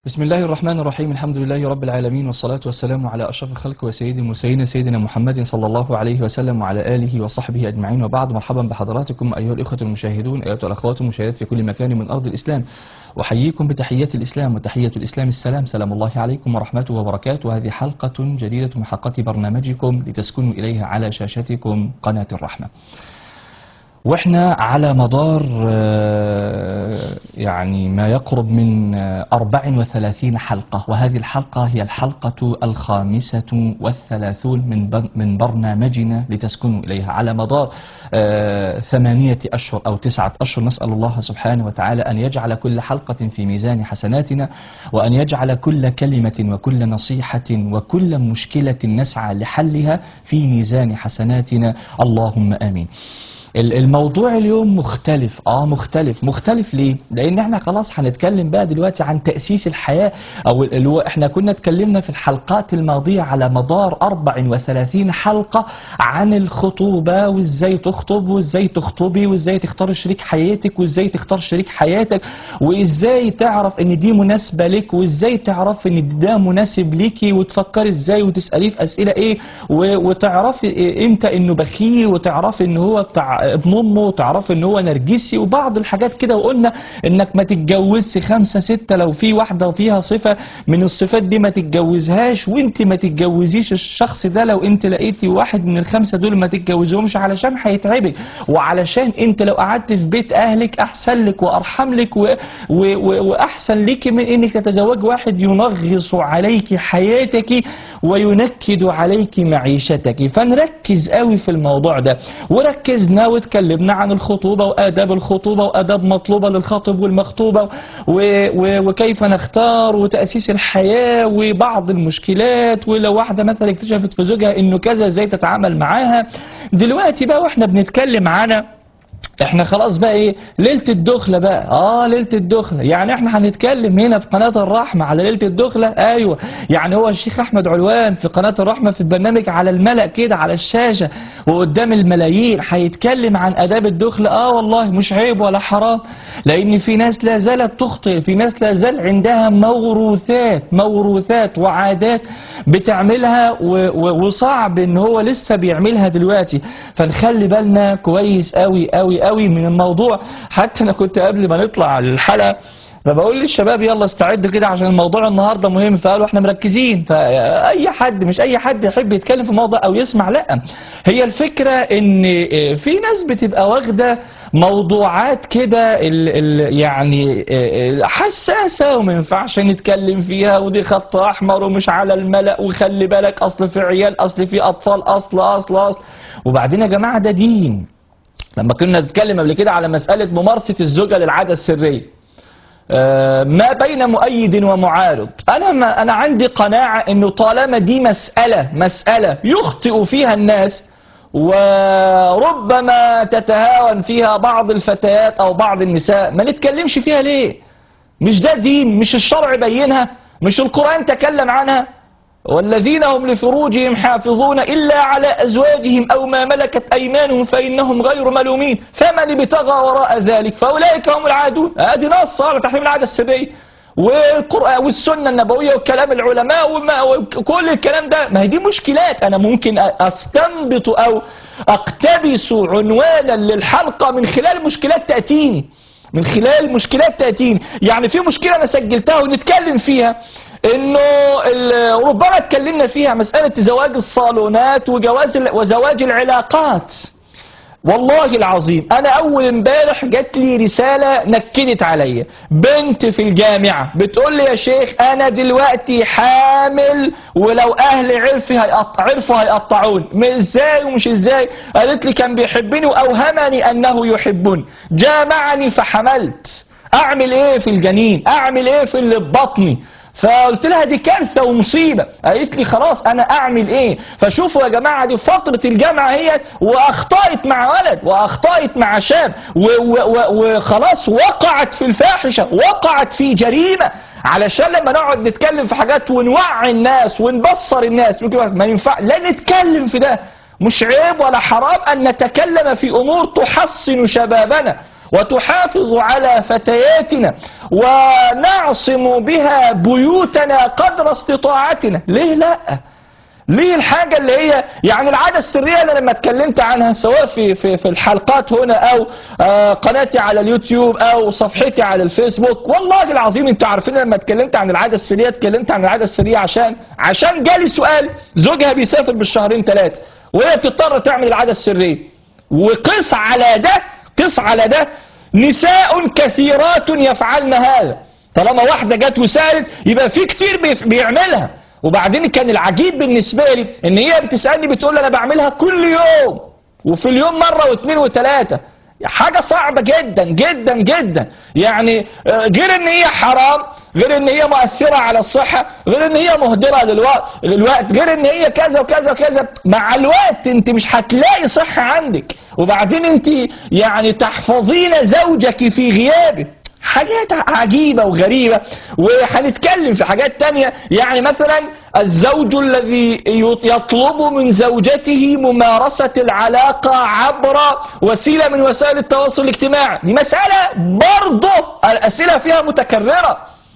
بسم الله الرحمن الرحيم الحمد لله رب العالمين والصلاة والسلام على أشرف الخلق وسيد المرسلين سيدنا محمد صلى الله عليه وسلم وعلى آله وصحبه أجمعين وبعد مرحبا بحضراتكم أيها الإخوة المشاهدون أيها الأخوات المشاهدات في كل مكان من أرض الإسلام وحييكم بتحية الإسلام وتحية الإسلام السلام سلام الله عليكم ورحمته وبركاته وهذه حلقة جديدة من حلقات برنامجكم لتسكنوا إليها على شاشتكم قناة الرحمة واحنا على مدار آه، يعني ما يقرب من آه، 34 حلقة وهذه الحلقة هي الحلقة الخامسة والثلاثون من بر- من برنامجنا لتسكنوا إليها على مدار آه، ثمانية أشهر أو تسعة أشهر نسأل الله سبحانه وتعالى أن يجعل كل حلقة في ميزان حسناتنا وأن يجعل كل كلمة وكل نصيحة وكل مشكلة نسعى لحلها في ميزان حسناتنا اللهم آمين ال- الموضوع اليوم مختلف اه مختلف مختلف ليه لان احنا خلاص هنتكلم بقى دلوقتي عن تأسيس الحياة او اللي هو احنا كنا اتكلمنا في الحلقات الماضية على مدار 34 حلقة عن الخطوبة وازاي تخطب وازاي تخطبي وازاي تختار شريك حياتك وازاي تختار شريك حياتك وازاي تعرف ان دي مناسبة لك وازاي تعرف ان ده مناسب ليكي وتفكري ازاي وتسأليه في اسئلة ايه و- وتعرفي إيه امتى انه بخيل وتعرفي ان هو بتاع ابن امه وتعرفي ان هو نرجسي وبعض الحاجات كده وقلنا انك ما تتجوزش خمسة ستة لو في واحدة فيها صفة من الصفات دي ما تتجوزهاش وانت ما تتجوزيش الشخص ده لو انت لقيتي واحد من الخمسة دول ما تتجوزهمش علشان هيتعبك وعلشان انت لو قعدت في بيت اهلك احسن لك وارحم لك و... و... و... واحسن لك من انك تتزوج واحد ينغص عليك حياتك وينكد عليك معيشتك فنركز قوي في الموضوع ده وركزنا واتكلمنا عن الخطوبة وآداب الخطوبة وآداب مطلوبة للخاطب والمخطوبة و... و... وكيف نختار وتأسيس الحياة وبعض المشكلات ولو واحدة مثلا اكتشفت في زوجها انه كذا ازاي تتعامل معاها دلوقتي بقى واحنا بنتكلم عنها احنا خلاص بقى ايه ليله الدخله بقى اه ليله الدخله يعني احنا هنتكلم هنا في قناه الرحمه على ليله الدخله ايوه يعني هو الشيخ احمد علوان في قناه الرحمه في البرنامج على الملأ كده على الشاشه وقدام الملايين هيتكلم عن اداب الدخله اه والله مش عيب ولا حرام لان في ناس لا زالت تخطئ في ناس لا زال عندها موروثات موروثات وعادات بتعملها و- و- وصعب ان هو لسه بيعملها دلوقتي فنخلي بالنا كويس قوي قوي قوي من الموضوع حتى انا كنت قبل ما نطلع على الحلقه فبقول للشباب يلا استعدوا كده عشان الموضوع النهارده مهم فقالوا احنا مركزين فاي حد مش اي حد يحب يتكلم في موضوع او يسمع لا هي الفكره ان في ناس بتبقى واخده موضوعات كده ال ال يعني حساسه وما ينفعش نتكلم فيها ودي خط احمر ومش على الملأ وخلي بالك اصل في عيال اصل في اطفال اصل اصل اصل وبعدين يا جماعه ده دين لما كنا نتكلم قبل كده على مساله ممارسه الزوجه للعاده السريه آه، ما بين مؤيد ومعارض انا ما انا عندي قناعه انه طالما دي مساله مساله يخطئ فيها الناس وربما تتهاون فيها بعض الفتيات او بعض النساء ما نتكلمش فيها ليه مش ده دين مش الشرع بينها مش القرآن تكلم عنها والذين هم لفروجهم حافظون إلا على أزواجهم أو ما ملكت أيمانهم فإنهم غير ملومين فمن ابتغى وراء ذلك فأولئك هم العادون هذه نص على تحريم العادة السرية والقرآن والسنة النبوية وكلام العلماء وما وكل الكلام ده ما هي دي مشكلات أنا ممكن أستنبط أو أقتبس عنوانا للحلقة من خلال مشكلات تأتيني من خلال مشكلات تأتيني يعني في مشكلة أنا سجلتها ونتكلم فيها انه ال- ربما اتكلمنا فيها مسألة زواج الصالونات وجواز ال- وزواج العلاقات والله العظيم انا اول امبارح جات لي رسالة نكدت عليا بنت في الجامعة بتقول لي يا شيخ انا دلوقتي حامل ولو اهلي عرفي هيقط... عرفوا هيقطعون م- ازاي ومش ازاي قالت لي كان بيحبني واوهمني انه يحبني جامعني فحملت اعمل ايه في الجنين اعمل ايه في اللي في بطني فقلت لها دي كارثه ومصيبه قالت لي خلاص انا اعمل ايه فشوفوا يا جماعه دي فتره الجامعه هي واخطات مع ولد واخطات مع شاب و- و- و- وخلاص وقعت في الفاحشه وقعت في جريمه علشان لما نقعد نتكلم في حاجات ونوعي الناس ونبصر الناس ما ينفع لا نتكلم في ده مش عيب ولا حرام ان نتكلم في امور تحصن شبابنا وتحافظ على فتياتنا ونعصم بها بيوتنا قدر استطاعتنا ليه لا ليه الحاجة اللي هي يعني العادة السرية اللي لما اتكلمت عنها سواء في في في الحلقات هنا او آه قناتي على اليوتيوب او صفحتي على الفيسبوك والله العظيم انتوا عارفين لما اتكلمت عن العادة السرية اتكلمت عن العادة السرية عشان عشان جالي سؤال زوجها بيسافر بالشهرين ثلاثة وهي بتضطر تعمل العادة السرية وقس على ده قس على ده نساء كثيرات يفعلن هذا طالما واحدة جت وسالت يبقى في كتير بيف- بيعملها وبعدين كان العجيب بالنسبة لي ان هي بتسألني بتقول لي انا بعملها كل يوم وفي اليوم مرة واثنين وثلاثة حاجة صعبة جدا جدا جدا يعني آه، غير ان هي حرام غير ان هي مؤثرة على الصحة غير ان هي مهدرة للوقت, للوقت غير ان هي كذا وكذا وكذا مع الوقت انت مش هتلاقي صحة عندك وبعدين انت يعني تحفظين زوجك في غيابه حاجات عجيبة وغريبة وهنتكلم في حاجات تانية يعني مثلا الزوج الذي يطلب من زوجته ممارسة العلاقة عبر وسيلة من وسائل التواصل الاجتماعي دي مسألة برضه الأسئلة فيها متكررة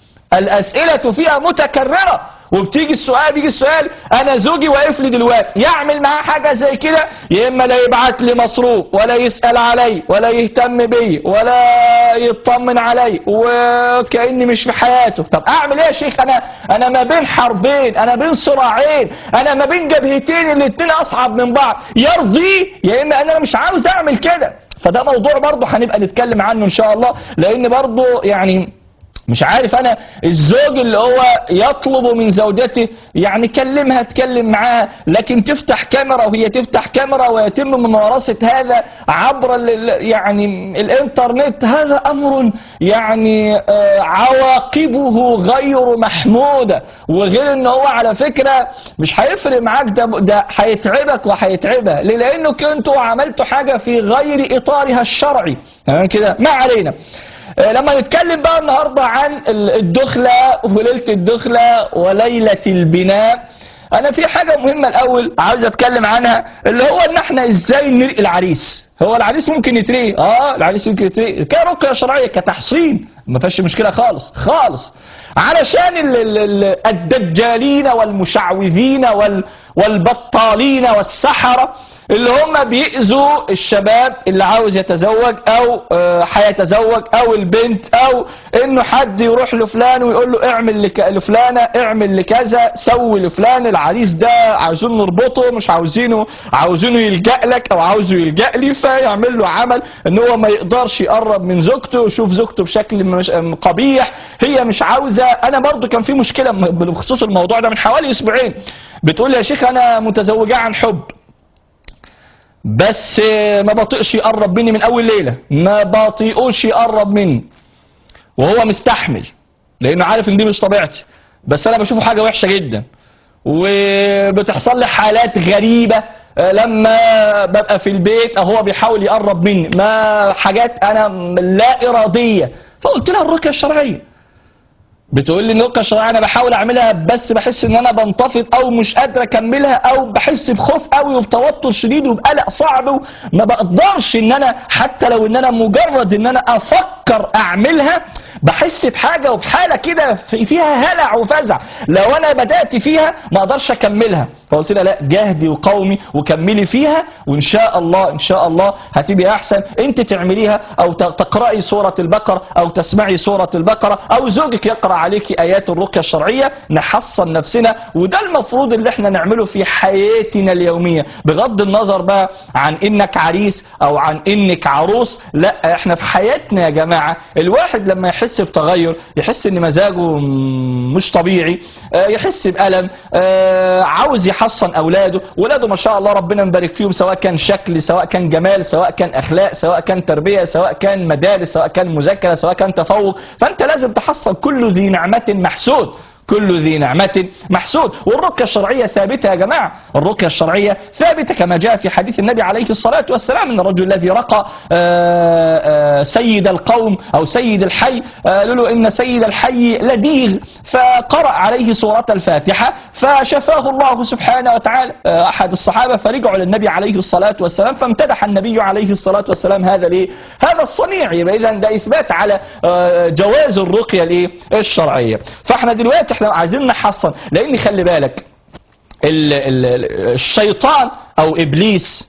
الأسئلة فيها متكررة وبتيجي السؤال بيجي السؤال انا زوجي واقف لي دلوقتي يعمل معاه حاجه زي كده يا اما لا يبعت لي مصروف ولا يسال علي ولا يهتم بي ولا يطمن علي وكاني مش في حياته طب اعمل ايه يا شيخ انا انا ما بين حربين انا بين صراعين انا ما بين جبهتين الاتنين اصعب من بعض يرضي يا اما انا مش عاوز اعمل كده فده موضوع برضه هنبقى نتكلم عنه ان شاء الله لان برضه يعني مش عارف انا الزوج اللي هو يطلب من زوجته يعني كلمها تكلم معاها لكن تفتح كاميرا وهي تفتح كاميرا ويتم ممارسة هذا عبر ال- ال- يعني الانترنت هذا امر يعني آه، عواقبه غير محمودة وغير ان هو على فكرة مش هيفرق معاك ده ده هيتعبك وهيتعبها ليه؟ لانه كنتوا عملتوا حاجة في غير اطارها الشرعي تمام كده ما علينا آه، لما نتكلم بقى النهاردة عن ال- الدخلة وليلة الدخلة وليلة البناء انا في حاجة مهمة الاول عاوز اتكلم عنها اللي هو ان احنا ازاي نرقي العريس هو العريس ممكن يترقي اه العريس ممكن يترقي كرقية شرعية كتحصين ما فيهاش مشكلة خالص خالص علشان ال- ال- ال- الدجالين والمشعوذين وال والبطالين والسحرة اللي هم بيأذوا الشباب اللي عاوز يتزوج او آه، هيتزوج او البنت او انه حد يروح لفلان ويقول له اعمل لك لفلانه اعمل لكذا سوي لفلان العريس ده عاوزين نربطه مش عاوزينه عاوزينه يلجأ لك او عاوزه يلجأ لي فيعمل له عمل ان هو ما يقدرش يقرب من زوجته ويشوف زوجته بشكل مش قبيح هي مش عاوزه انا برضو كان في مشكله بخصوص الموضوع ده من حوالي اسبوعين بتقول لي يا شيخ انا متزوجه عن حب بس ما بطيقش يقرب مني من اول ليله ما بطيقوش يقرب مني وهو مستحمل لانه عارف ان دي مش طبيعتي بس انا بشوفه حاجه وحشه جدا وبتحصل لي حالات غريبه آه، لما ببقى في البيت هو بيحاول يقرب مني ما حاجات انا لا اراديه فقلت لها الرقيه الشرعيه بتقول لي النقطة الشرعية أنا بحاول أعملها بس بحس إن أنا بنتفض أو مش قادر أكملها أو بحس بخوف قوي وبتوتر شديد وبقلق صعب وما بقدرش إن أنا حتى لو إن أنا مجرد إن أنا أفكر أعملها بحس بحاجة وبحالة كده في- فيها هلع وفزع لو أنا بدأت فيها ما أقدرش أكملها فقلت لها لا جهدي وقومي وكملي فيها وإن شاء الله إن شاء الله هتبقى أحسن أنت تعمليها أو ت- تقرأي سورة البقرة أو تسمعي سورة البقرة أو زوجك يقرأ عليك آيات الرقية الشرعية نحصن نفسنا وده المفروض اللي احنا نعمله في حياتنا اليومية بغض النظر بقى عن إنك عريس أو عن إنك عروس لا احنا في حياتنا يا جماعة الواحد لما يحس بتغير يحس إن مزاجه م- مش طبيعي آه، يحس بألم آه، عاوز يحصن أولاده ولاده ما شاء الله ربنا مبارك فيهم سواء كان شكل سواء كان جمال سواء كان أخلاق سواء كان تربية سواء كان مدارس سواء كان مذاكرة سواء كان تفوق فأنت لازم تحصل كل ذي نعمة محسود كل ذي نعمة محسود والرقية الشرعية ثابتة يا جماعة الرقية الشرعية ثابتة كما جاء في حديث النبي عليه الصلاة والسلام ان الرجل الذي رقى آه، آه، سيد القوم او سيد الحي آه، قالوا له ان سيد الحي لديغ فقرأ عليه سورة الفاتحة فشفاه الله سبحانه وتعالى آه، احد الصحابة فرجعوا للنبي عليه الصلاة والسلام فامتدح النبي عليه الصلاة والسلام هذا ليه هذا الصنيع يبقى اذا ده اثبات على آه، جواز الرقية الايه الشرعية فاحنا دلوقتي احنا عايزين نحصن لان خلي بالك ال- ال- ال- الشيطان او ابليس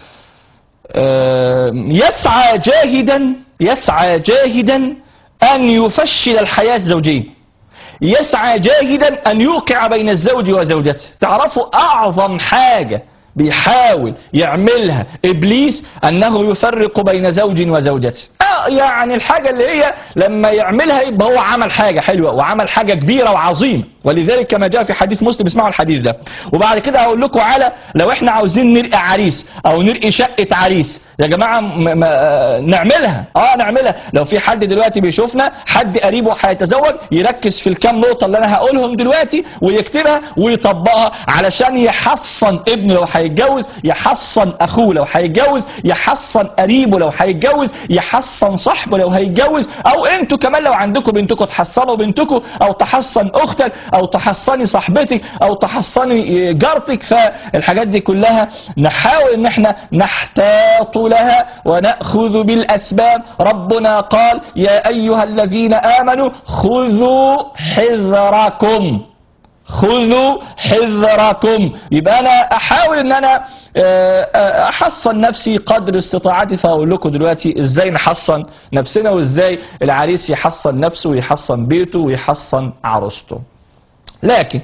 آه، يسعى جاهدا يسعى جاهدا ان يفشل الحياة الزوجية يسعى جاهدا ان يوقع بين الزوج وزوجته تعرفوا اعظم حاجة بيحاول يعملها ابليس انه يفرق بين زوج وزوجته آه يعني الحاجة اللي هي لما يعملها يبقى هو عمل حاجة حلوة وعمل حاجة كبيرة وعظيمة ولذلك كما جاء في حديث مسلم اسمعوا الحديث ده وبعد كده هقول لكم على لو احنا عاوزين نرقي عريس او نرقي شقة عريس يا جماعة م- م- آه، نعملها اه نعملها لو في حد دلوقتي بيشوفنا حد قريبه هيتزوج يركز في الكام نقطة اللي انا هقولهم دلوقتي ويكتبها ويطبقها علشان يحصن ابنه لو هيتجوز يحصن اخوه لو هيتجوز يحصن قريبه لو هيتجوز يحصن صاحبه لو هيتجوز او انتوا كمان لو عندكم بنتكم تحصنوا بنتكم او تحصن اختك او تحصني صاحبتك او تحصني جارتك فالحاجات دي كلها نحاول ان احنا نحتاط لها ونأخذ بالاسباب ربنا قال يا ايها الذين امنوا خذوا حذركم خذوا حذركم يبقى انا احاول ان انا آه، آه، احصن نفسي قدر استطاعتي فاقول لكم دلوقتي ازاي نحصن نفسنا وازاي العريس يحصن نفسه ويحصن بيته ويحصن عروسته لكن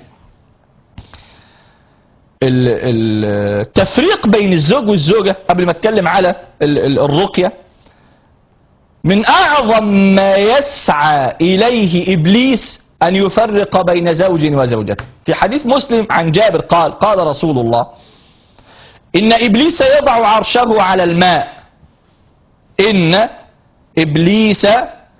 ال- ال- التفريق بين الزوج والزوجة قبل ما اتكلم على ال- ال- الرقية من اعظم ما يسعى اليه ابليس ان يفرق بين زوج وزوجته في حديث مسلم عن جابر قال قال رسول الله ان ابليس يضع عرشه على الماء ان ابليس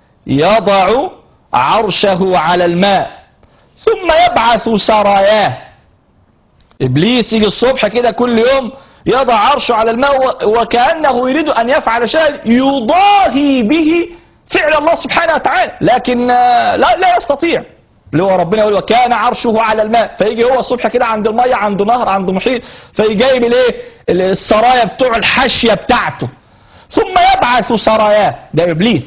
يضع عرشه على الماء ثم يبعث سراياه ابليس يجي الصبح كده كل يوم يضع عرشه على الماء و- وكانه يريد ان يفعل شيئا يضاهي به فعل الله سبحانه وتعالى لكن آه، لا لا يستطيع اللي هو ربنا يقول وكان عرشه على الماء فيجي هو الصبح كده عند الميه عند نهر عند محيط فيجي جايب الايه السرايا بتوع الحاشيه بتاعته ثم يبعث سراياه ده ابليس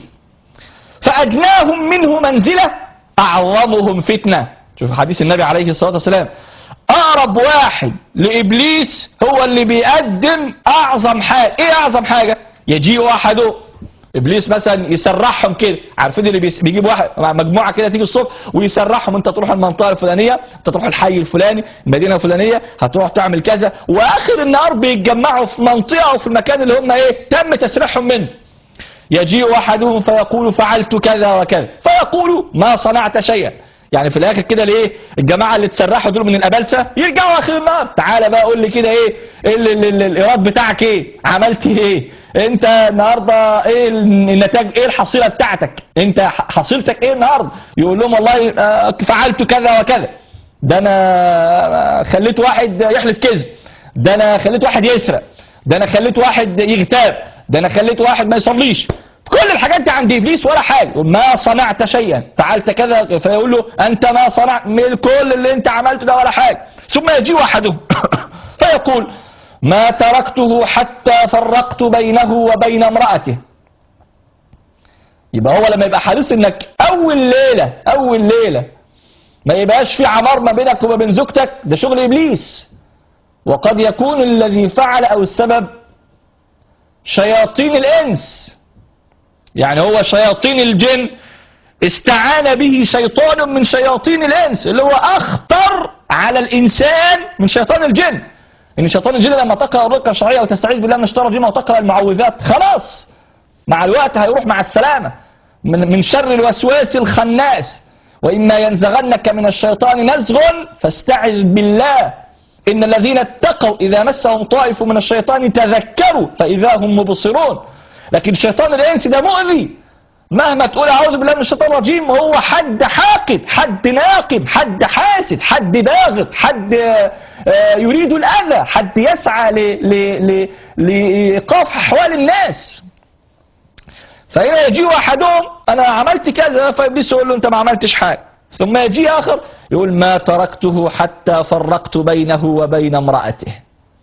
فأدناهم منه منزلة أعظمهم فتنة شوف حديث النبي عليه الصلاة والسلام أقرب واحد لإبليس هو اللي بيقدم أعظم حاجة إيه أعظم حاجة يجيء أحده ابليس مثلا يسرحهم كده عارفين اللي بيس- بيجيب واحد مجموعه كده تيجي الصبح ويسرحهم انت تروح المنطقه الفلانيه انت تروح الحي الفلاني المدينه الفلانيه هتروح تعمل كذا واخر النهار بيتجمعوا في منطقه او في المكان اللي هم ايه تم تسريحهم منه يجيء احدهم فيقول فعلت كذا وكذا فيقول ما صنعت شيئا يعني في الاخر كده ليه الجماعه اللي اتسرحوا دول من الابلسه يرجعوا اخر النهار تعالى بقى قول لي كده ايه ايه ال- ال- ال- الايراد بتاعك ايه عملت ايه انت النهارده ايه النتاج ايه الحصيله بتاعتك انت ح- حصيلتك ايه النهارده يقول لهم والله آه، فعلت كذا وكذا ده انا خليت واحد يحلف كذب ده انا خليت واحد يسرق ده انا خليت واحد يغتاب ده انا خليت واحد ما يصليش كل الحاجات دي عند ابليس ولا حاجه يقول ما صنعت شيئا فعلت كذا فيقول له انت ما صنعت من كل اللي انت عملته ده ولا حاجه ثم يجي احدهم فيقول ما تركته حتى فرقت بينه وبين امرأته يبقى هو لما يبقى حريص انك اول ليله اول ليله ما يبقاش في عمار ما بينك وما بين زوجتك ده شغل ابليس وقد يكون الذي فعل او السبب شياطين الانس يعني هو شياطين الجن استعان به شيطان من شياطين الانس اللي هو اخطر على الانسان من شيطان الجن ان شيطان الجن لما تقرا الرقيه الشرعيه وتستعيذ بالله من الشيطان الرجيم وتقرا المعوذات خلاص مع الوقت هيروح مع السلامه من من شر الوسواس الخناس واما ينزغنك من الشيطان نزغ فاستعذ بالله ان الذين اتقوا اذا مسهم طائف من الشيطان تذكروا فاذا هم مبصرون لكن شيطان الانس ده مؤذي مهما تقول اعوذ بالله من الشيطان الرجيم هو حد حاقد حد ناقم حد حاسد حد باغت حد آه، يريد الاذى حد يسعى ل- ل- ل- لايقاف احوال الناس فهنا يجي احدهم انا عملت كذا فابليس يقول له انت ما عملتش حاجه ثم يجي اخر يقول ما تركته حتى فرقت بينه وبين امراته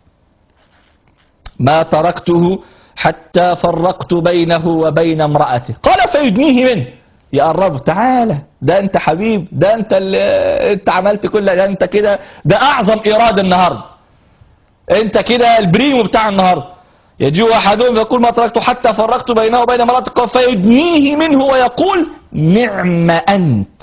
ما تركته حتى فرقت بينه وبين امرأته قال فيدنيه منه يقربه تعالى ده انت حبيب ده انت اللي انت عملت كل ده انت كده ده اعظم ايراد النهارده انت كده البريمو بتاع النهارده يجي احدهم يقول ما تركت حتى فرقت بينه وبين امرأته قال فيدنيه منه ويقول نعم انت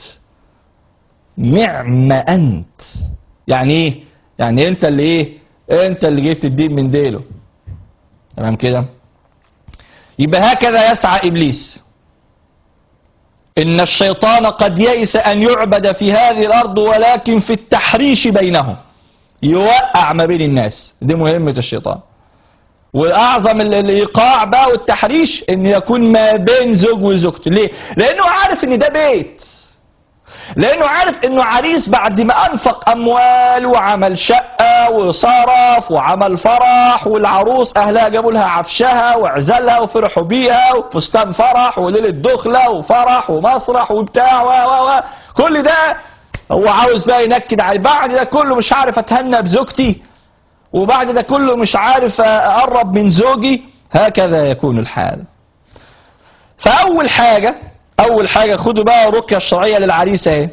نعم انت يعني ايه يعني انت اللي ايه انت اللي جبت الدين من ديله تمام كده يبقى هكذا يسعى ابليس ان الشيطان قد يئس ان يعبد في هذه الارض ولكن في التحريش بينهم يوقع ما بين الناس دي مهمة الشيطان واعظم ال- الايقاع بقى والتحريش ان يكون ما بين زوج وزوجته ليه لانه عارف ان ده بيت لانه عارف انه عريس بعد ما انفق اموال وعمل شقة وصرف وعمل فرح والعروس اهلها جابوا لها عفشها وعزلها وفرحوا بيها وفستان فرح وليلة دخلة وفرح ومسرح وبتاع و و و كل ده هو عاوز بقى ينكد على بعد ده كله مش عارف اتهنى بزوجتي وبعد ده كله مش عارف اقرب من زوجي هكذا يكون الحال فاول حاجة اول حاجة خدوا بقى الرقية الشرعية للعريس اهي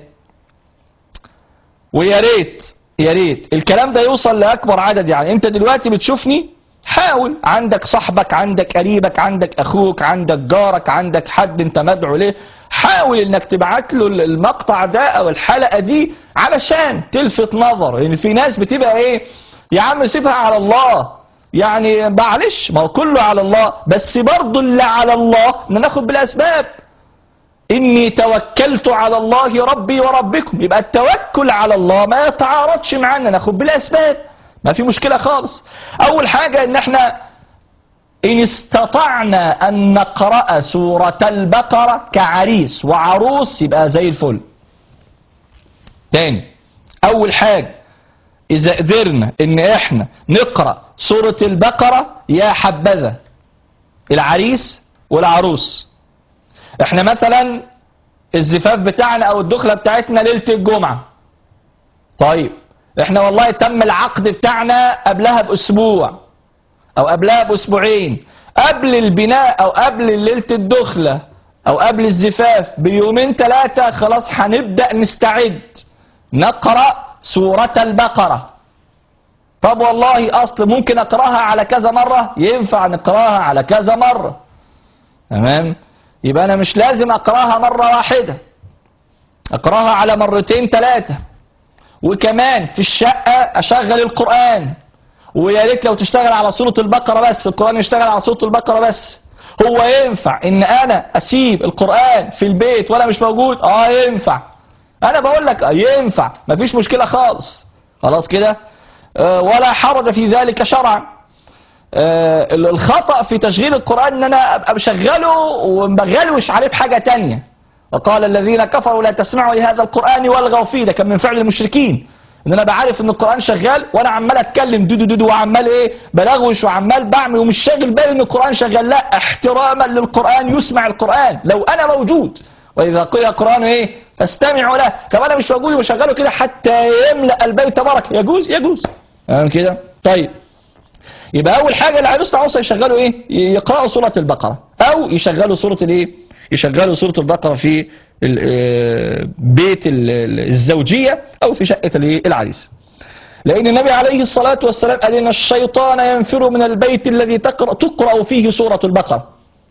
ويا ريت يا ريت الكلام ده يوصل لاكبر عدد يعني انت دلوقتي بتشوفني حاول عندك صاحبك عندك قريبك عندك اخوك عندك جارك عندك حد انت مدعو ليه حاول انك تبعت له المقطع ده او الحلقة دي علشان تلفت نظر لان يعني في ناس بتبقى ايه يا عم سيبها على الله يعني معلش ما هو كله على الله بس برضه اللي على الله ان ناخد بالاسباب إني توكلت على الله ربي وربكم يبقى التوكل على الله ما يتعارضش معانا ناخد بالأسباب ما في مشكلة خالص أول حاجة إن احنا إن استطعنا أن نقرأ سورة البقرة كعريس وعروس يبقى زي الفل تاني أول حاجة إذا قدرنا إن احنا نقرأ سورة البقرة يا حبذا العريس والعروس احنا مثلا الزفاف بتاعنا او الدخلة بتاعتنا ليلة الجمعة طيب احنا والله تم العقد بتاعنا قبلها باسبوع او قبلها باسبوعين قبل البناء او قبل ليلة الدخلة او قبل الزفاف بيومين ثلاثة خلاص هنبدأ نستعد نقرأ سورة البقرة طب والله اصل ممكن اقراها على كذا مرة ينفع نقراها على كذا مرة تمام يبقى انا مش لازم اقراها مرة واحدة اقراها على مرتين ثلاثة وكمان في الشقة اشغل القرآن ويا ريت لو تشتغل على سورة البقرة بس القرآن يشتغل على سورة البقرة بس هو ينفع ان انا اسيب القرآن في البيت وانا مش موجود اه ينفع انا بقول لك اه ينفع مفيش مشكلة خالص خلاص كده آه ولا حرج في ذلك شرعا آه الخطأ في تشغيل القرآن ان انا ابقى مشغله ومبغلوش عليه بحاجة تانية وقال الذين كفروا لا تسمعوا لهذا القرآن والغوا فيه ده كان من فعل المشركين ان انا بعرف ان القرآن شغال وانا عمال اتكلم دودو دودو وعمال ايه بلغوش وعمال بعمل ومش شاغل بالي ان القرآن شغال لا احتراما للقرآن يسمع القرآن لو انا موجود واذا قرئ القرآن ايه فاستمعوا له طب انا مش موجود وشغله كده حتى يملأ البيت بركة يجوز يجوز تمام كده طيب يبقى اول حاجة العروس والعروسه يشغلوا ايه يقرأوا سورة البقرة او يشغلوا سورة الايه يشغلوا سورة البقرة في بيت الزوجية او في شقة العريس لان النبي عليه الصلاة والسلام قال ان الشيطان ينفر من البيت الذي تقرأ, تقرأ فيه سورة البقرة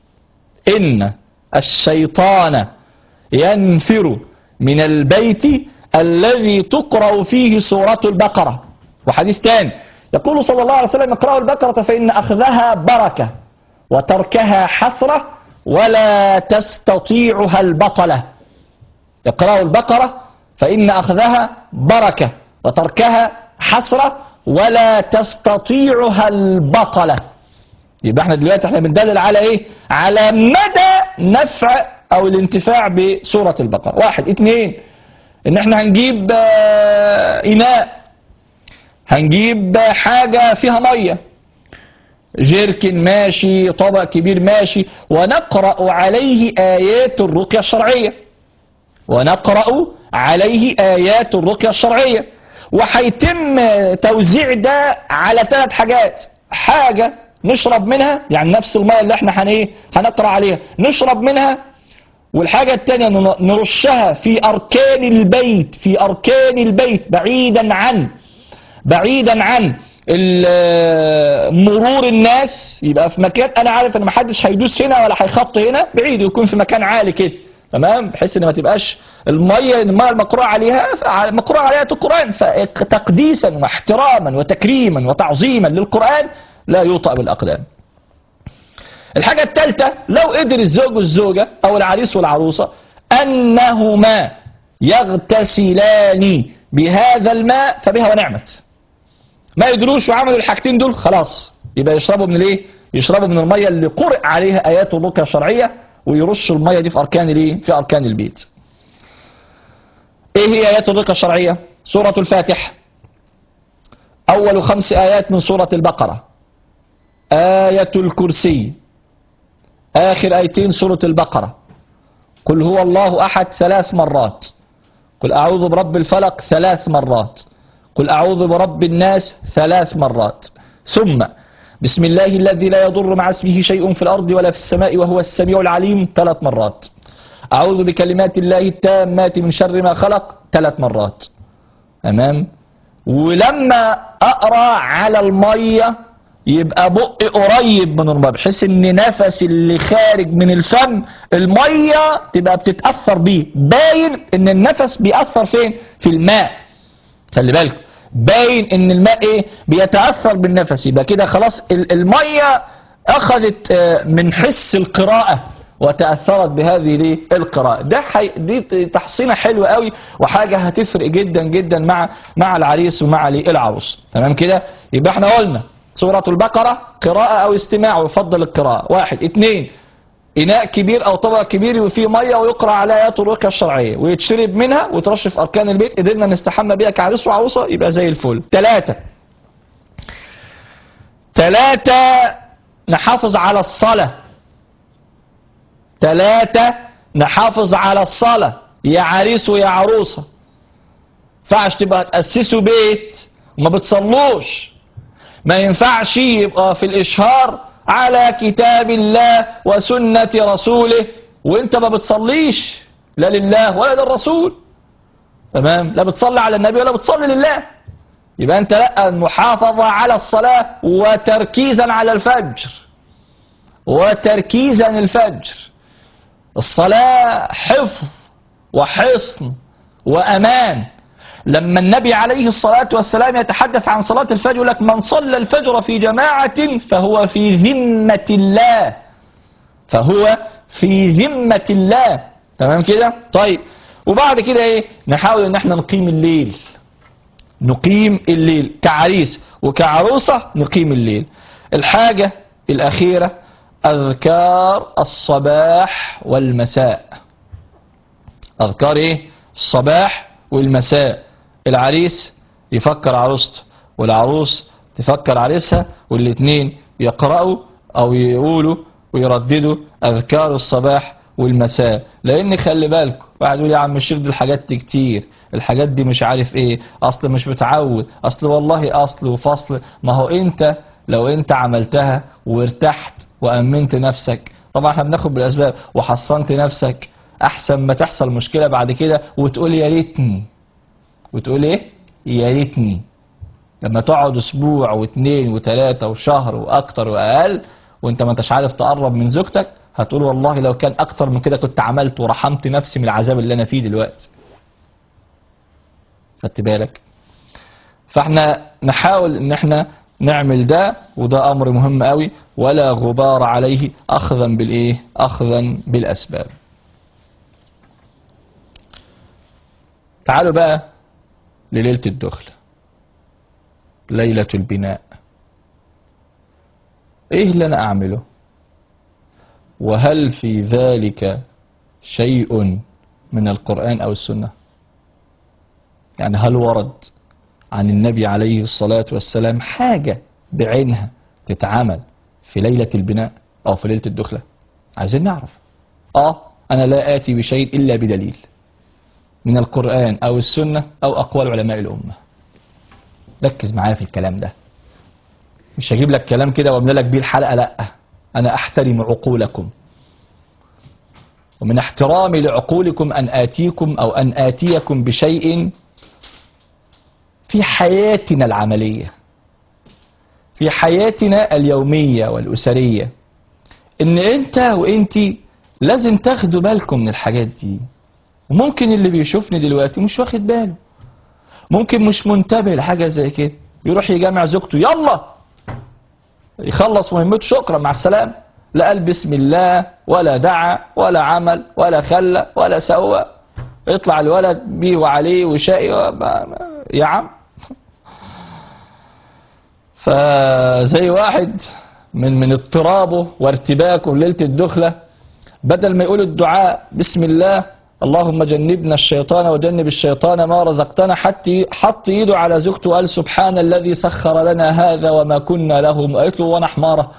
ان الشيطان ينفر من البيت الذي تقرأ فيه سورة البقرة وحديث ثاني يقول صلى الله عليه وسلم اقرأوا البقرة فإن أخذها بركة وتركها حسرة ولا تستطيعها البطلة اقرأوا البقرة فإن أخذها بركة وتركها حسرة ولا تستطيعها البطلة يبقى احنا دلوقتي احنا بندلل على ايه على مدى نفع او الانتفاع بسورة البقرة واحد اتنين ان احنا هنجيب آه، اناء هنجيب حاجة فيها مية جيركن ماشي طبق كبير ماشي ونقرأ عليه آيات الرقية الشرعية ونقرأ عليه آيات الرقية الشرعية وهيتم توزيع ده على ثلاث حاجات حاجة نشرب منها يعني نفس المية اللي احنا هن ايه هنقرأ عليها نشرب منها والحاجة التانية نن- نرشها في أركان البيت في أركان البيت بعيدا عن بعيدا عن ال- مرور الناس يبقى في مكان انا عارف ان محدش هيدوس هنا ولا هيخط هنا بعيد يكون في مكان عالي كده تمام بحيث ان ما تبقاش الميه الميه المقروء عليها مقروء عليها القران فتقديسا واحتراما وتكريما وتعظيما للقران لا يوطأ بالاقدام الحاجة الثالثة لو قدر الزوج والزوجة أو العريس والعروسة أنهما يغتسلان بهذا الماء فبها ونعمت ما يدروش وعملوا الحاجتين دول خلاص يبقى يشربوا من الايه يشربوا من الميه اللي قرئ عليها ايات الرقيه الشرعيه ويرشوا الميه دي في اركان الايه في اركان البيت ايه هي ايات الرقيه الشرعيه سوره الفاتح اول خمس ايات من سوره البقره ايه الكرسي اخر ايتين سوره البقره قل هو الله احد ثلاث مرات قل اعوذ برب الفلق ثلاث مرات قل أعوذ برب الناس ثلاث مرات ثم بسم الله الذي لا يضر مع اسمه شيء في الأرض ولا في السماء وهو السميع العليم ثلاث مرات أعوذ بكلمات الله التامات من شر ما خلق ثلاث مرات تمام ولما أقرأ على المية يبقى بقي قريب من المية بحيث ان نفس اللي خارج من الفم المية تبقى بتتأثر بيه باين ان النفس بيأثر فين في الماء خلي بالكم باين ان الماء ايه بيتاثر بالنفس يبقى كده خلاص ال- الميه اخذت آه، من حس القراءه وتاثرت بهذه الايه القراءه ده حي... دي تحصينه حلوه قوي وحاجه هتفرق جدا جدا مع مع العريس ومع الايه العروس تمام كده يبقى احنا قلنا سوره البقره قراءه او استماع ويفضل القراءه واحد اثنين إناء كبير أو طبق كبير وفيه مية ويقرأ على آيات الرقية الشرعية ويتشرب منها وترش في أركان البيت قدرنا نستحمى بيها كعريس وعروسة يبقى زي الفل ثلاثة ثلاثة نحافظ على الصلاة ثلاثة نحافظ على الصلاة يا عريس ويا عروسة ينفعش تبقى تأسسوا بيت وما بتصلوش ما ينفعش يبقى في الإشهار على كتاب الله وسنة رسوله وانت ما بتصليش لا لله ولا للرسول تمام لا بتصلي على النبي ولا بتصلي لله يبقى انت لا المحافظة على الصلاة وتركيزا على الفجر وتركيزا الفجر الصلاة حفظ وحصن وأمان لما النبي عليه الصلاة والسلام يتحدث عن صلاة الفجر يقول لك من صلى الفجر في جماعة فهو في ذمة الله فهو في ذمة الله تمام كده طيب وبعد كده ايه نحاول ان احنا نقيم الليل نقيم الليل كعريس وكعروسة نقيم الليل الحاجة الأخيرة أذكار الصباح والمساء أذكار إيه الصباح والمساء العريس يفكر عروسته والعروس تفكر عريسها والاتنين يقرأوا أو يقولوا ويرددوا أذكار الصباح والمساء لأن خلي بالكم واحد يقول يا عم الشيخ دي الحاجات دي كتير الحاجات دي مش عارف ايه اصل مش متعود اصل والله اصل وفصل ما هو انت لو انت عملتها وارتحت وامنت نفسك طبعا احنا بناخد بالاسباب وحصنت نفسك احسن ما تحصل مشكله بعد كده وتقول يا ريتني وتقول ايه يا ريتني لما تقعد اسبوع واثنين وثلاثه وشهر واكتر واقل وانت ما انتش عارف تقرب من زوجتك هتقول والله لو كان اكتر من كده كنت عملت ورحمت نفسي من العذاب اللي انا فيه دلوقتي خدت بالك فاحنا نحاول ان احنا نعمل ده وده امر مهم قوي ولا غبار عليه اخذا بالايه اخذا بالاسباب تعالوا بقى لليلة الدخل ليلة البناء ايه اللي انا اعمله وهل في ذلك شيء من القرآن أو السنة يعني هل ورد عن النبي عليه الصلاة والسلام حاجة بعينها تتعمل في ليلة البناء أو في ليلة الدخلة عايزين نعرف آه أنا لا آتي بشيء إلا بدليل من القرآن أو السنة أو أقوال علماء الأمة ركز معايا في الكلام ده مش هجيب لك كلام كده واملى لك بيه الحلقة لا أنا أحترم عقولكم ومن احترامي لعقولكم أن آتيكم أو أن آتيكم بشيء في حياتنا العملية في حياتنا اليومية والأسرية إن أنت وأنت لازم تاخدوا بالكم من الحاجات دي وممكن اللي بيشوفني دلوقتي مش واخد باله ممكن مش منتبه لحاجة زي كده يروح يجامع زوجته يلا يخلص مهمته شكرا مع السلامة لا قال بسم الله ولا دعا ولا عمل ولا خلى ولا سوى يطلع الولد بيه وعليه وشقي يا عم فزي واحد من من اضطرابه وارتباكه ليلة الدخلة بدل ما يقول الدعاء بسم الله اللهم جنبنا الشيطان وجنب الشيطان ما رزقتنا حتى حط ايده على زوجته وقال سبحان الذي سخر لنا هذا وما كنا له قالت له وانا حماره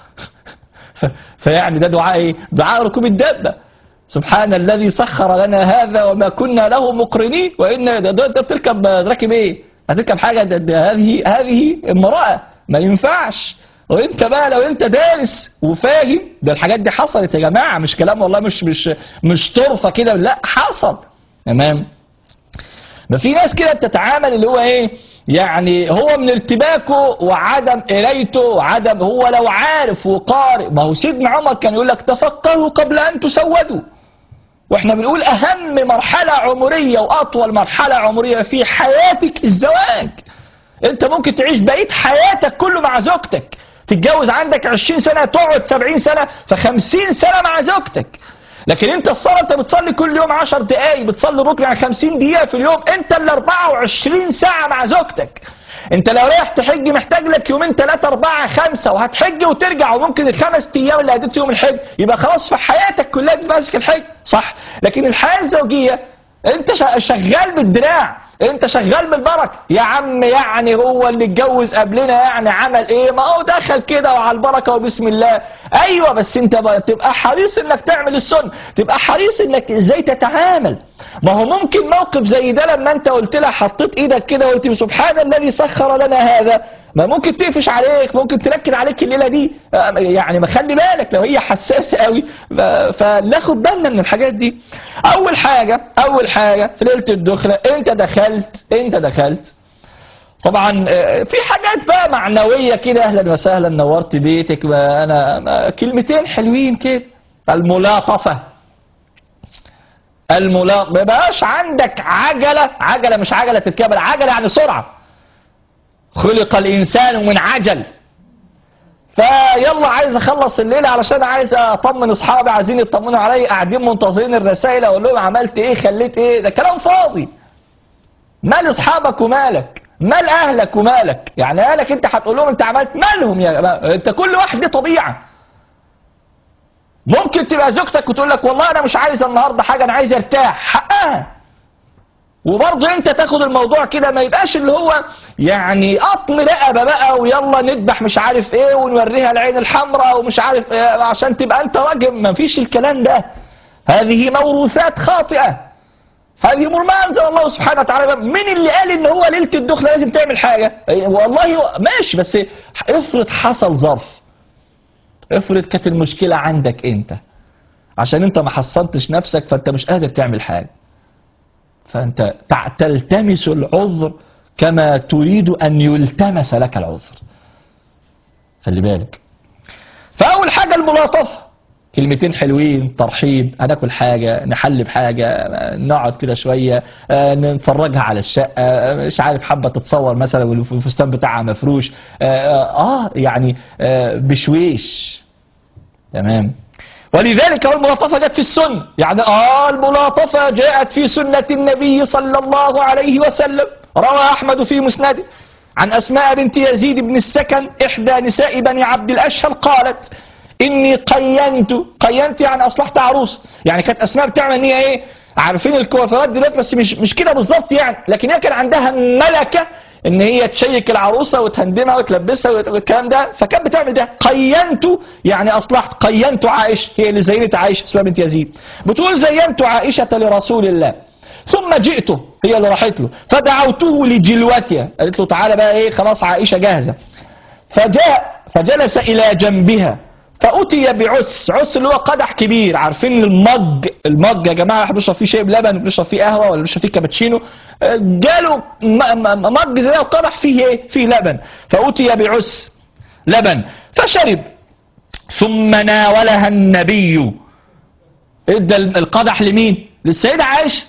فيعني ده دعاء ايه دعاء ركوب الدابه سبحان الذي سخر لنا هذا وما كنا له مقرنين وان ده, ده, ده بتركب راكب ايه هتركب حاجه ده, ده هذه هذه امراه ما ينفعش وانت بقى لو انت دارس وفاهم ده الحاجات دي حصلت يا جماعه مش كلام والله مش مش مش طرفه كده لا حصل تمام ما في ناس كده بتتعامل اللي هو ايه يعني هو من ارتباكه وعدم قرايته وعدم هو لو عارف وقارئ ما هو سيدنا عمر كان يقول لك تفقهوا قبل ان تسودوا واحنا بنقول اهم مرحله عمريه واطول مرحله عمريه في حياتك الزواج انت ممكن تعيش بقيه حياتك كله مع زوجتك تتجوز عندك 20 سنة تقعد 70 سنة ف50 سنة مع زوجتك لكن انت الصلاة انت بتصلي كل يوم 10 دقايق بتصلي ركن يعني 50 دقيقة في اليوم انت ال 24 ساعة مع زوجتك انت لو رايح تحج محتاج لك يومين ثلاثة أربعة خمسة وهتحج وترجع وممكن الخمس أيام اللي هديت فيهم الحج يبقى خلاص في حياتك كلها ماسك الحج صح لكن الحياة الزوجية انت شغال بالدراع انت شغال بالبركه يا عم يعني هو اللي اتجوز قبلنا يعني عمل ايه ما هو دخل كده وعلى البركه وبسم الله ايوه بس انت تبقى حريص انك تعمل السنه تبقى حريص انك ازاي تتعامل ما هو ممكن موقف زي ده لما انت قلت لها حطيت ايدك كده وقلت سبحان الذي سخر لنا هذا ما ممكن تقفش عليك ممكن تنكد عليك الليله دي يعني ما خلي بالك لو هي حساسه قوي فناخد بالنا من الحاجات دي اول حاجه اول حاجه في ليله الدخله انت دخلت انت دخلت طبعا في حاجات بقى معنويه كده اهلا وسهلا نورت بيتك انا كلمتين حلوين كده الملاطفه الملاطفه ما بقاش عندك عجله عجله مش عجله تركبها عجله يعني سرعه خلق الإنسان من عجل فيلا عايز اخلص الليله علشان عايز اطمن اصحابي عايزين يطمنوا عليا قاعدين منتظرين الرسائل اقول لهم عملت ايه خليت ايه ده كلام فاضي مال اصحابك ومالك مال اهلك ومالك يعني اهلك انت هتقول لهم انت عملت مالهم يا جماعه انت كل واحد ليه طبيعه ممكن تبقى زوجتك وتقول لك والله انا مش عايز النهارده حاجه انا عايز ارتاح حقها وبرضه انت تاخد الموضوع كده ما يبقاش اللي هو يعني قطم رقبه بقى ويلا نذبح مش عارف ايه ونوريها العين الحمراء ومش عارف ايه عشان تبقى انت راجل ما فيش الكلام ده هذه موروثات خاطئه هذه امور ما انزل الله سبحانه وتعالى مين اللي قال ان هو ليله الدخله لازم تعمل حاجه والله ماشي بس افرض حصل ظرف افرض كانت المشكله عندك انت عشان انت ما حصنتش نفسك فانت مش قادر تعمل حاجه فأنت تلتمس العذر كما تريد أن يلتمس لك العذر خلي بالك فأول حاجة الملاطفة كلمتين حلوين ترحيب هناكل حاجة نحل بحاجة نقعد كده شوية نفرجها على الشقة مش عارف حابة تتصور مثلا والفستان بتاعها مفروش اه يعني بشويش تمام ولذلك هو الملاطفة جت في السنة يعني آه الملاطفة جاءت في سنة النبي صلى الله عليه وسلم روى أحمد في مسنده عن أسماء بنت يزيد بن السكن إحدى نساء بني عبد الأشهل قالت إني قينت قينت يعني أصلحت عروس يعني كانت أسماء بتعمل إن هي إيه عارفين الكوافيرات دلوقتي بس مش مش كده بالظبط يعني لكن هي كان عندها ملكة ان هي تشيك العروسه وتهندمها وتلبسها والكلام ده فكانت بتعمل ده قينت يعني اصلحت قينت عائشه هي اللي زينت عائشه اسمها بنت يزيد بتقول زينت عائشه لرسول الله ثم جئته هي اللي راحت له فدعوته لجلوتها قالت له تعالى بقى ايه خلاص عائشه جاهزه فجاء فجلس الى جنبها فأتي بعس عس اللي هو قدح كبير عارفين المج المج يا جماعة احنا بنشرب فيه شاي بلبن بنشرب فيه قهوة ولا بنشرب فيه كابتشينو آه، جاله م- م- مج زي ده وقدح فيه ايه فيه لبن فأتي بعس لبن فشرب ثم ناولها النبي ادى القدح لمين للسيدة عائشة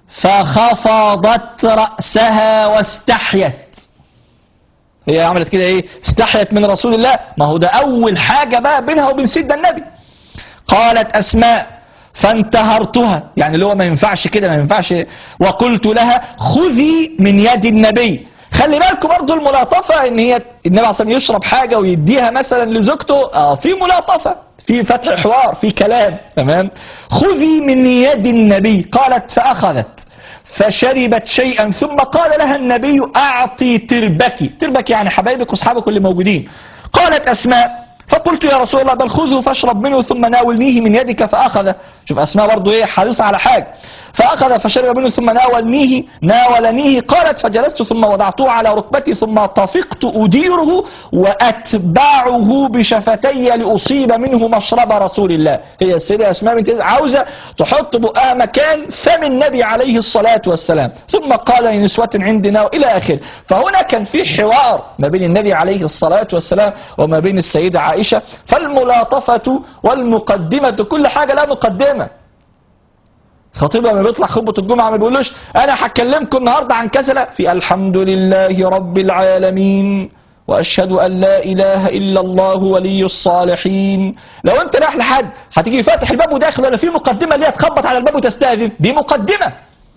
فخفضت رأسها واستحيت هي عملت كده ايه استحيت من رسول الله ما هو ده اول حاجة بقى بينها وبين سيدنا النبي قالت اسماء فانتهرتها يعني اللي هو ما ينفعش كده ما ينفعش وقلت لها خذي من يد النبي خلي بالكم برضه الملاطفة ان هي النبي عليه الصلاة والسلام يشرب حاجة ويديها مثلا لزوجته اه في ملاطفة في فتح حوار في كلام تمام خذي من يد النبي قالت فأخذت فشربت شيئا ثم قال لها النبي أعطي تربك تربك يعني حبايبك واصحابك اللي موجودين قالت أسماء فقلت يا رسول الله بل خذه فاشرب منه ثم ناولنيه من يدك فأخذ شوف أسماء برضو إيه حريصة على حاجة فأخذ فشرب منه ثم ناولنيه ناولنيه قالت فجلست ثم وضعته على ركبتي ثم طفقت أديره وأتبعه بشفتي لأصيب منه مشرب رسول الله هي السيدة أسماء بنت يزيد عاوزة تحط بقها مكان فم النبي عليه الصلاة والسلام ثم قال لنسوة عندنا وإلى آخره فهنا كان في حوار ما بين النبي عليه الصلاة والسلام وما بين السيدة عائشة فالملاطفة والمقدمة كل حاجة لا مقدمة خطيب لما بيطلع خطبة الجمعة ما بيقولوش أنا هكلمكم النهاردة عن كذا لا في الحمد لله رب العالمين وأشهد أن لا إله إلا الله ولي الصالحين لو أنت رايح لحد هتيجي فاتح الباب وداخل ولا في مقدمة اللي هي تخبط على الباب وتستأذن دي مقدمة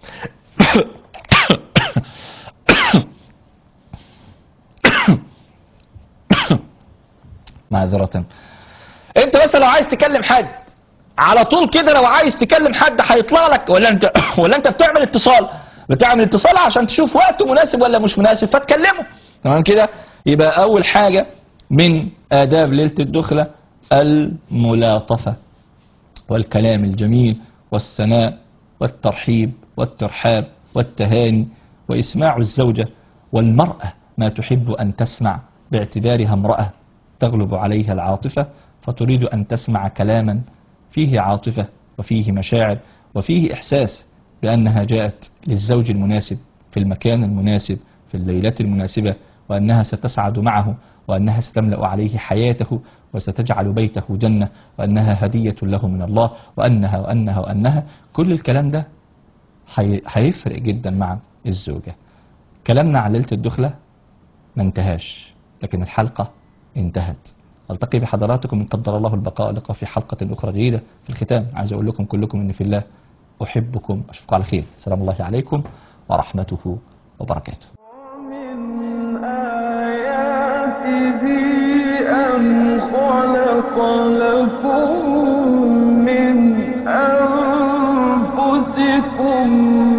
معذرة انت بس لو عايز تكلم حد على طول كده لو عايز تكلم حد هيطلع لك ولا انت ولا انت بتعمل اتصال بتعمل اتصال عشان تشوف وقته مناسب ولا مش مناسب فتكلمه تمام كده يبقى اول حاجة من آداب ليلة الدخلة الملاطفة والكلام الجميل والثناء والترحيب والترحاب والتهاني وإسماع الزوجة والمرأة ما تحب أن تسمع باعتبارها امرأة تغلب عليها العاطفة فتريد أن تسمع كلاما فيه عاطفة وفيه مشاعر وفيه إحساس بأنها جاءت للزوج المناسب في المكان المناسب في الليلة المناسبة وأنها ستسعد معه وأنها ستملأ عليه حياته وستجعل بيته جنة وأنها هدية له من الله وأنها وأنها وأنها كل الكلام ده هي- هيفرق جدا مع الزوجة كلامنا عن ليلة الدخلة ما انتهاش لكن الحلقة انتهت ألتقي بحضراتكم إن قدر الله البقاء لقاء في حلقة أخرى جديدة في الختام عايز أقول لكم كلكم إن في الله أحبكم أشوفكم على خير سلام الله عليكم ورحمته وبركاته من آياته أن خلق لكم من أنفسكم